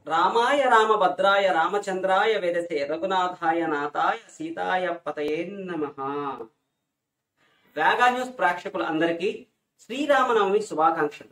రామాయ రామభద్రాయ రామచంద్రాయ వెదసే రఘునాథాయ నాథాయ సీతాయ పతయే నమ వేగా న్యూస్ ప్రేక్షకులు అందరికీ శ్రీరామనవమి శుభాకాంక్షలు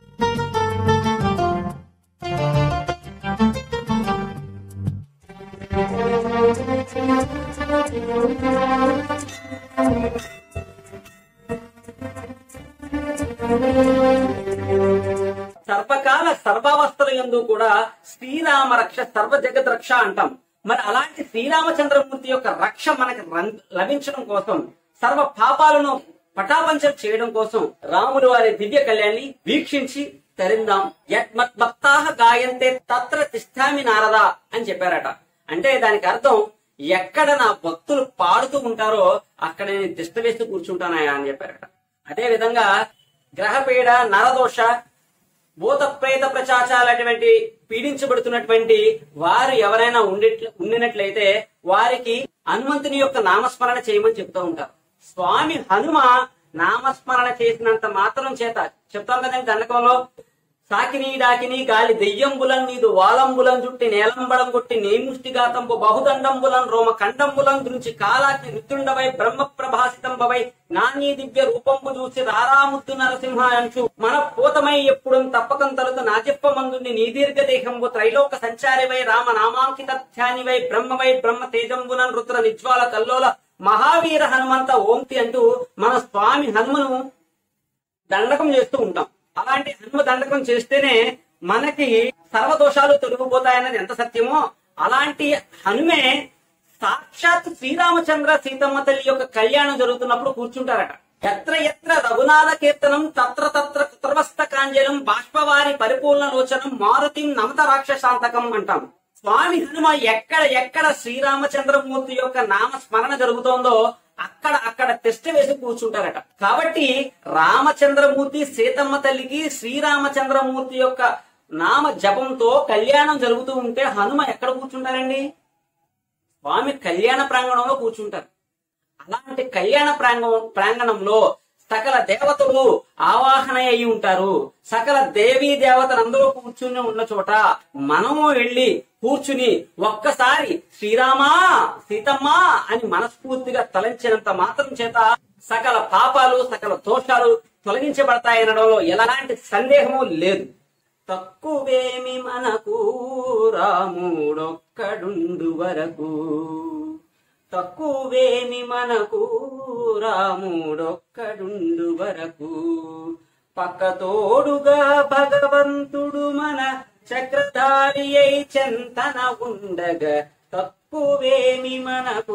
సర్వకాల సర్వావస్థల యందు కూడా శ్రీరామ రక్ష సర్వ జగత్ రక్ష అంటాం మరి అలాంటి శ్రీరామచంద్రమూర్తి యొక్క రక్ష మనకు రం- లభించడం కోసం సర్వ పాపాలను పటాపంచం చేయడం కోసం రాములు వారి దివ్య కళ్యాణి వీక్షించి తరిందాం యత్మత్ భక్తాహ గాయంతే తత్ర తిష్టామి నారదా అని చెప్పారట అంటే దానికి అర్థం ఎక్కడ నా భక్తులు పాడుతూ ఉంటారో అక్కడ నేను తిష్ట వేస్తూ కూర్చుంటానయా అని చెప్పారట అదే విధంగా గ్రహపీడ నరదోష భూత ప్రేత ప్రచాచాలటువంటి పీడించబడుతున్నటువంటి వారు ఎవరైనా ఉండిట్ల ఉండినట్లయితే వారికి హనుమంతుని యొక్క నామస్మరణ చేయమని చెప్తూ ఉంటారు స్వామి హనుమ నామస్మరణ చేసినంత మాత్రం చేత చెప్తాం కదండి దండకంలో సాకిని డాకిని గాలి దెయ్యంబులం నీదు వాలంబులం జుట్టి నేలంబడం కొట్టి నేముష్టిఘాతంబు బహుదండంబులం రోమ కండంబులం గురించి కాలాకి నృత్యుండవై బ్రహ్మ ప్రభాసితంబవై నానీ దివ్య రూపంబు చూసి రారాముద్దు నరసింహ అంచు మన పూతమై ఎప్పుడు తప్పకం తలుతు నాజిప్ప మందుని నీ దీర్ఘ దేహంబు త్రైలోక సంచారివై రామ నామాంకిత ధ్యానివై బ్రహ్మవై బ్రహ్మ తేజంబునన్ రుద్ర నిజ్వాల కల్లోల మహావీర హనుమంత ఓంతి అంటూ మన స్వామి హనుమను దండకం చేస్తూ ఉంటాం అలాంటి హనుమ దండకం చేస్తేనే మనకి సర్వదోషాలు తొలగిపోతాయన్నది ఎంత సత్యమో అలాంటి హనుమే సాక్షాత్ శ్రీరామచంద్ర సీతమ్మ తల్లి యొక్క కళ్యాణం జరుగుతున్నప్పుడు కూర్చుంటారట ఎత్ర ఎత్ర రఘునాథ కీర్తనం తత్ర తత్ర కుత్రవస్త కాంజలం బాష్పవారి పరిపూర్ణ లోచనం మారుతిం నమత రాక్షశాంతకం అంటాం స్వామి హనుమ ఎక్కడ ఎక్కడ శ్రీరామచంద్రమూర్తి యొక్క నామ స్మరణ జరుగుతోందో అక్కడ అక్కడ టెస్ట్ వేసి కూర్చుంటారట కాబట్టి రామచంద్రమూర్తి సీతమ్మ తల్లికి శ్రీరామచంద్రమూర్తి యొక్క నామ జపంతో కళ్యాణం జరుగుతూ ఉంటే హనుమ ఎక్కడ కూర్చుంటారండి స్వామి కళ్యాణ ప్రాంగణంలో కూర్చుంటారు అలాంటి కళ్యాణ ప్రాంగణం ప్రాంగణంలో సకల దేవతలు ఆవాహన అయి ఉంటారు సకల దేవీ దేవతలందరూ కూర్చుని ఉన్న చోట మనము వెళ్ళి కూర్చుని ఒక్కసారి శ్రీరామా సీతమ్మ అని మనస్ఫూర్తిగా తలంచినంత మాత్రం చేత సకల పాపాలు సకల దోషాలు తొలగించబడతాయనడంలో ఎలాంటి సందేహము లేదు తక్కువేమి మనకు రాముడొక్కడుండు వరకు తక్కువేమి మనకు రాముడొక్కడుండు వరకు పక్కతోడుగా భగవంతుడు మన చక్రధారి అయి చెంతన ఉండగా తక్కువేమి మనకు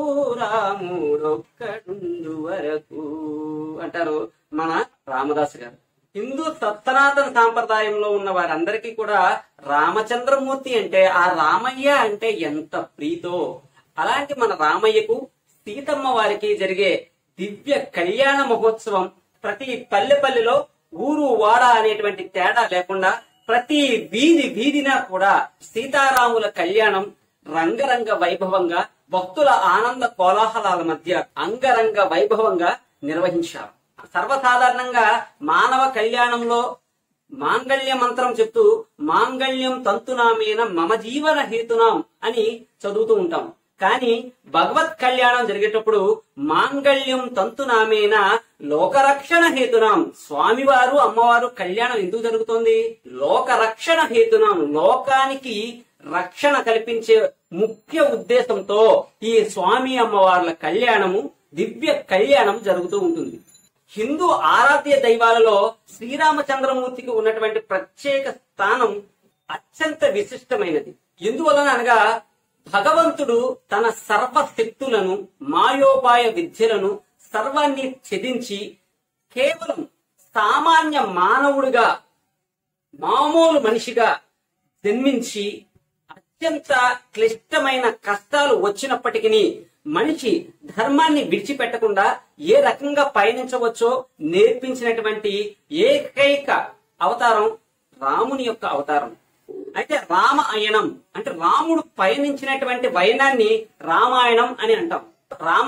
రాముడొక్కడుండు వరకు అంటారు మన రామదాస్ గారు హిందూ సత్తనాతన సాంప్రదాయంలో ఉన్న వారందరికీ కూడా రామచంద్రమూర్తి అంటే ఆ రామయ్య అంటే ఎంత ప్రీతో అలాంటి మన రామయ్యకు సీతమ్మ వారికి జరిగే దివ్య కళ్యాణ మహోత్సవం ప్రతి పల్లె పల్లెలో ఊరు వాడ అనేటువంటి తేడా లేకుండా ప్రతి వీధి వీధిన కూడా సీతారాముల కళ్యాణం రంగరంగ వైభవంగా భక్తుల ఆనంద కోలాహలాల మధ్య అంగరంగ వైభవంగా నిర్వహించారు సర్వసాధారణంగా మానవ కళ్యాణంలో మాంగళ్య మంత్రం చెప్తూ మాంగళ్యం తంతునామేన మమ జీవన హేతునాం అని చదువుతూ ఉంటాం కానీ భగవత్ కళ్యాణం జరిగేటప్పుడు మాంగళ్యం తంతునామేన లోకరక్షణ హేతునాం స్వామివారు అమ్మవారు కళ్యాణం ఎందుకు జరుగుతోంది లోకరక్షణ హేతునాం లోకానికి రక్షణ కల్పించే ముఖ్య ఉద్దేశంతో ఈ స్వామి అమ్మవార్ల కళ్యాణము దివ్య కళ్యాణం జరుగుతూ ఉంటుంది హిందూ ఆరాధ్య దైవాలలో శ్రీరామచంద్రమూర్తికి ఉన్నటువంటి ప్రత్యేక స్థానం అత్యంత విశిష్టమైనది ఎందువలన అనగా భగవంతుడు తన సర్వశక్తులను మాయోపాయ విద్యలను సర్వాన్ని ఛేదించి కేవలం సామాన్య మానవుడిగా మామూలు మనిషిగా జన్మించి అత్యంత క్లిష్టమైన కష్టాలు వచ్చినప్పటికీ మనిషి ధర్మాన్ని విడిచిపెట్టకుండా ఏ రకంగా పయనించవచ్చో నేర్పించినటువంటి ఏకైక అవతారం రాముని యొక్క అవతారం అయితే రామ అయనం అంటే రాముడు పయనించినటువంటి వైనాన్ని రామాయణం అని అంటాం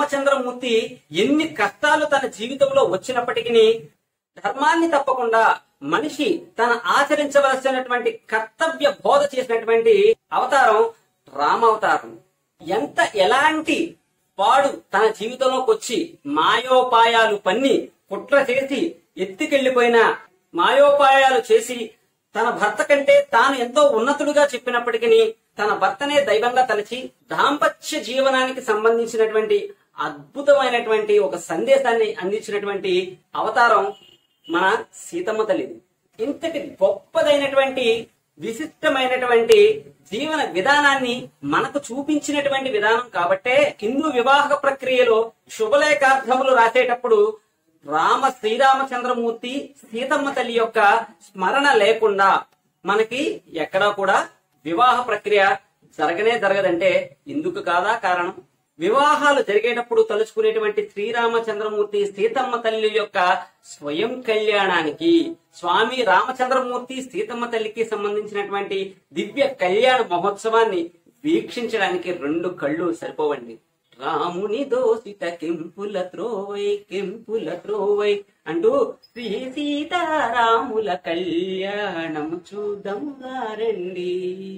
రామచంద్రమూర్తి ఎన్ని కష్టాలు తన జీవితంలో వచ్చినప్పటికీ ధర్మాన్ని తప్పకుండా మనిషి తన ఆచరించవలసినటువంటి కర్తవ్య బోధ చేసినటువంటి అవతారం రామావతారం ఎంత ఎలాంటి వాడు తన జీవితంలోకి వచ్చి మాయోపాయాలు పన్ని కుట్ర చేసి ఎత్తికెళ్లిపోయిన మాయోపాయాలు చేసి తన భర్త కంటే తాను ఎంతో ఉన్నతుడుగా చెప్పినప్పటికీ తన భర్తనే దైవంగా తలచి దాంపత్య జీవనానికి సంబంధించినటువంటి అద్భుతమైనటువంటి ఒక సందేశాన్ని అందించినటువంటి అవతారం మన సీతమ్మ తల్లిది ఇంతటి గొప్పదైనటువంటి విశిష్టమైనటువంటి జీవన విధానాన్ని మనకు చూపించినటువంటి విధానం కాబట్టే హిందూ వివాహ ప్రక్రియలో శుభలేఖార్థములు రాసేటప్పుడు రామ శ్రీరామచంద్రమూర్తి సీతమ్మ తల్లి యొక్క స్మరణ లేకుండా మనకి ఎక్కడా కూడా వివాహ ప్రక్రియ జరగనే జరగదంటే ఎందుకు కాదా కారణం వివాహాలు జరిగేటప్పుడు తలుచుకునేటువంటి శ్రీరామచంద్రమూర్తి సీతమ్మ తల్లి యొక్క స్వయం కళ్యాణానికి స్వామి రామచంద్రమూర్తి సీతమ్మ తల్లికి సంబంధించినటువంటి దివ్య కళ్యాణ మహోత్సవాన్ని వీక్షించడానికి రెండు కళ్ళు సరిపోవండి రాముని దోసిత కెంపుల త్రోవై కెంపుల త్రోవై అంటూ శ్రీ సీతారాముల కళ్యాణం చూద్దాం రండి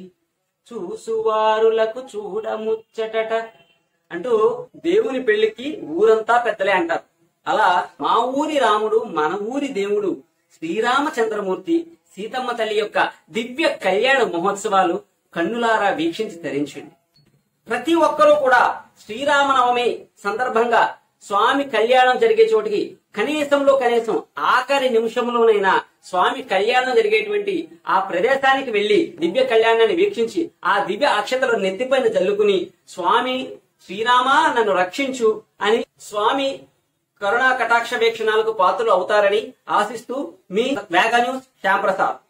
చూసువారులకు చూడముచ్చటట అంటూ దేవుని పెళ్లికి ఊరంతా పెద్దలే అంటారు అలా మా ఊరి రాముడు మన ఊరి దేవుడు శ్రీరామచంద్రమూర్తి సీతమ్మ తల్లి యొక్క దివ్య కళ్యాణ మహోత్సవాలు కన్నులారా వీక్షించి ధరించండి ప్రతి ఒక్కరూ కూడా శ్రీరామనవమి సందర్భంగా స్వామి కళ్యాణం జరిగే చోటికి కనీసంలో కనీసం ఆఖరి నిమిషంలోనైనా స్వామి కళ్యాణం జరిగేటువంటి ఆ ప్రదేశానికి వెళ్లి దివ్య కళ్యాణాన్ని వీక్షించి ఆ దివ్య అక్షతలు నెత్తిపైన జల్లుకుని స్వామి శ్రీరామ నన్ను రక్షించు అని స్వామి కరుణా కటాక్ష వీక్షణాలకు పాత్రలు అవుతారని ఆశిస్తూ మీ వేగ న్యూస్ శ్యాంప్రసాద్